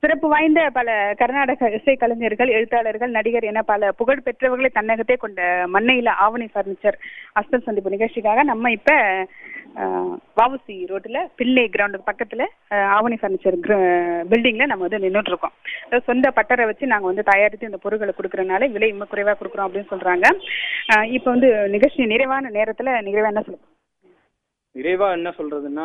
சிறப்பு வாய்ந்த பல கர்நாடக இசை கலைஞர்கள் எழுத்தாளர்கள் நடிகர் என பல புகழ் பெற்றவர்களை தன்னகத்தே கொண்ட மண்ணையில ஆவணி ஃபர்னிச்சர் அஸ்தல் சந்திப்பு நிகழ்ச்சிக்காக நம்ம இப்ப அஹ், வஉசி ரோட்ல பிள்ளை கிரவுண்டுக்கு பக்கத்துல அஹ், ஆவணி ஃபர்னிச்சர் பில்டிங்ல நம்ம வந்து நின்றுட்டு இருக்கோம் அதாவது சொந்த பட்டறை வச்சு நாங்க வந்து தயாரித்து இந்த பொருட்களை கொடுக்கறதுனால விலை இன்னும் குறைவா கொடுக்குறோம் அப்படின்னு சொல்றாங்க அஹ், இப்ப வந்து நிகழ்ச்சி நிறைவான நேரத்துல நிறைவா என்ன சொல்லுங்க விரைவா என்ன சொல்றதுன்னா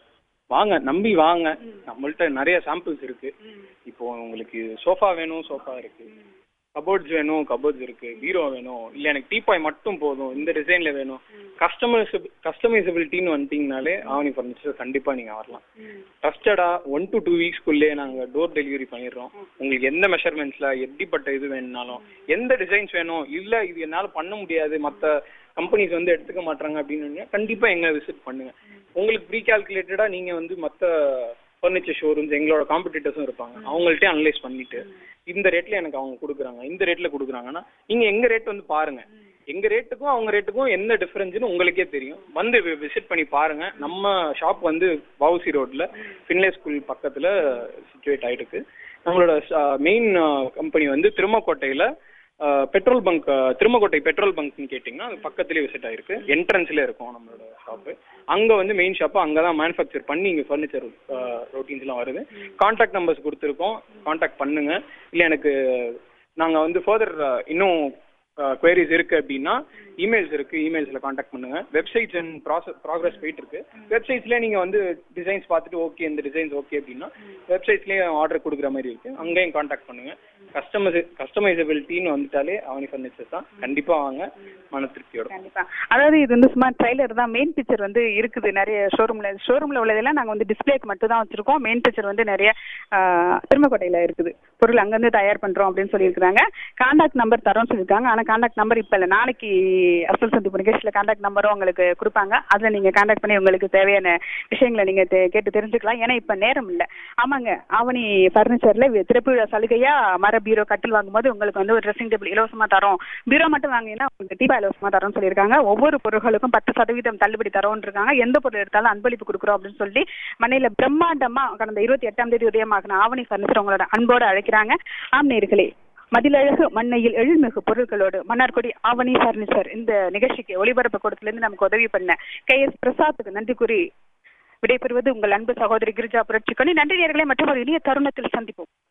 வாங்க நம்பி வாங்க நம்மள்ட்ட நிறைய சாம்பிள்ஸ் இருக்கு இப்போ உங்களுக்கு சோஃபா வேணும் சோஃபா இருக்கு கபோர்ட்ஸ் வேணும் கபோர்ட்ஸ் இருக்கு பீரோ வேணும் இல்ல எனக்கு டீபாய் மட்டும் போதும் இந்த டிசைன்ல வேணும் கஸ்டமைஸ் கஸ்டமைசபிலிட்டின்னு வந்துட்டீங்கனாலே ஆவணி ஃபர்னிச்சர் கண்டிப்பா நீங்க வரலாம் ட்ரஸ்டடா ஒன் டு டூ வீக்ஸ்க்குள்ளே நாங்க டோர் டெலிவரி பண்ணிடுறோம் உங்களுக்கு எந்த மெஷர்மெண்ட்ஸ்ல எப்படிப்பட்ட இது வேணும்னாலும் எந்த டிசைன்ஸ் வேணும் இல்ல இது என்னால பண்ண முடியாது மத்த கம்பெனிஸ் வந்து எடுத்துக்க மாட்டாங்க அப்படின்னு கண்டிப்பா எங்க விசிட் பண்ணுங்க உங்களுக்கு ப்ரீ கால்குலேட்டடா நீங்க வந்து மத்த ஃபர்னிச்சர் ஷோரூம்ஸ் எங்களோட காம்படிட்டர்ஸும் இருப்பாங்க அவங்கள்ட்ட அனலைஸ் பண்ணிட்டு இந்த ரேட்ல எனக்கு அவங்க கொடுக்குறாங்க இந்த ரேட்ல கொடுக்குறாங்கன்னா நீங்க எங்க ரேட் வந்து பாருங்க எங்க ரேட்டுக்கும் அவங்க ரேட்டுக்கும் என்ன டிஃபரன்ஸ்னு உங்களுக்கே தெரியும் வந்து விசிட் பண்ணி பாருங்க நம்ம ஷாப் வந்து வவுசி ரோட்ல ஃபின்லே ஸ்கூல் பக்கத்துல சிச்சுவேட் ஆயிருக்கு நம்மளோட மெயின் கம்பெனி வந்து திருமக்கோட்டையில பெட்ரோல் பங்க் திருமக்கோட்டை பெட்ரோல் பங்க்னு கேட்டிங்கன்னா அது பக்கத்துலேயே விசிட் ஆயிருக்கு என்ட்ரன்ஸ்ல இருக்கும் நம்மளோட ஷாப்பு அங்கே வந்து மெயின் ஷாப்பு அங்கே தான் மேனுஃபேக்சர் பண்ணி இங்கே ஃபர்னிச்சர் ரொட்டீன்ஸ்லாம் வருது காண்டாக்ட் நம்பர்ஸ் கொடுத்துருக்கோம் காண்டாக்ட் பண்ணுங்க இல்லை எனக்கு நாங்கள் வந்து ஃபர்தர் இன்னும் குவரிஸ் இருக்கு அப்படின்னா இமெயில்ஸ் இருக்கு இமெயில்ஸ்ல காண்டாக்ட் பண்ணுங்க வெப்சைட்ஸ் அண்ட் ப்ராசஸ் ப்ராக்ரஸ் போயிட்டு இருக்கு வெப்சைட்ஸ்ல நீங்க வந்து டிசைன்ஸ் பார்த்துட்டு ஓகே இந்த டிசைன்ஸ் ஓகே அப்படின்னா வெப்சைட்ஸ்லயே ஆர்டர் கொடுக்குற மாதிரி இருக்கு அங்கேயும் காண்டாக்ட் பண்ணுங்க கஸ்டமைஸ் கஸ்டமைசபிலிட்டின்னு வந்துட்டாலே அவனி ஃபர்னிச்சர்ஸ் தான் கண்டிப்பா வாங்க மன திருப்தியோட கண்டிப்பா அதாவது இது வந்து சும்மா ட்ரைலர் தான் மெயின் பிக்சர் வந்து இருக்குது நிறைய ஷோரூம்ல ஷோரூம்ல உள்ளதெல்லாம் நாங்க வந்து டிஸ்பிளேக்கு மட்டும் தான் வச்சிருக்கோம் மெயின் பிக்சர் வந்து நிறைய ஆஹ், திருமக்கோட்டையில இருக்குது பொருள் அங்கிருந்து தயார் பண்றோம் அப்படின்னு சொல்லியிருக்காங்க காண்டாக்ட் நம்பர் தரோம்னு சொல்லியிருக்காங்க ஆனா காண்டாக்ட் நம்பர் இப்ப இல்ல நாளைக்கு அசல் சந்திப்பு நிகழ்ச்சியில காண்டாக்ட் நம்பரும் உங்களுக்கு கொடுப்பாங்க அதுல நீங்க காண்டாக்ட் பண்ணி உங்களுக்கு தேவையான விஷயங்களை நீங்க தெ- கேட்டு தெரிஞ்சுக்கலாம் ஏன்னா இப்ப நேரம் இல்ல ஆமாங்க ஆவணி ஃபர்னிச்சர்ல திறப்பு விழா சலுகையா மர பீரோ கட்டில் வாங்கும்போது உங்களுக்கு வந்து ஒரு ட்ரெஸ்ஸிங் டேபிள் இலவசமா தரோம் பீரோ மட்டும் வாங்கினா உங்களுக்கு டீபா இலவசமா தரோம்னு சொல்லியிருக்காங்க ஒவ்வொரு பொருட்களுக்கும் பத்து சதவீதம் தள்ளுபடி தரோம்னு இருக்காங்க எந்த பொருள் எடுத்தாலும் அன்பளிப்பு கொடுக்குறோம் அப்படின்னு சொல்லி மண்ணையில பிரம்மாண்டமா கடந்த இருபத்தி எட்டாம் தேதி உதயமாகின ஆவணி ஃபர்னிச்சர் உங்களோட அன்போடு அழைக்கிறாங்க ஆம் நேர்களே மதிலழகு மண்ணையில் எழில்மிகு பொருட்களோடு மன்னார்குடி ஆவணி ஃபர்னிச்சர் இந்த நிகழ்ச்சிக்கு ஒளிபரப்பு கூடத்திலிருந்து நமக்கு உதவி பண்ண கே எஸ் பிரசாத்துக்கு நன்றி கூறி விடைபெறுவது உங்கள் அன்பு சகோதரி கிரிஜா புரட்சிக்கணி நன்றி நேர்களை மற்றும் ஒரு இனிய தருணத்தில் சந்திப்போம்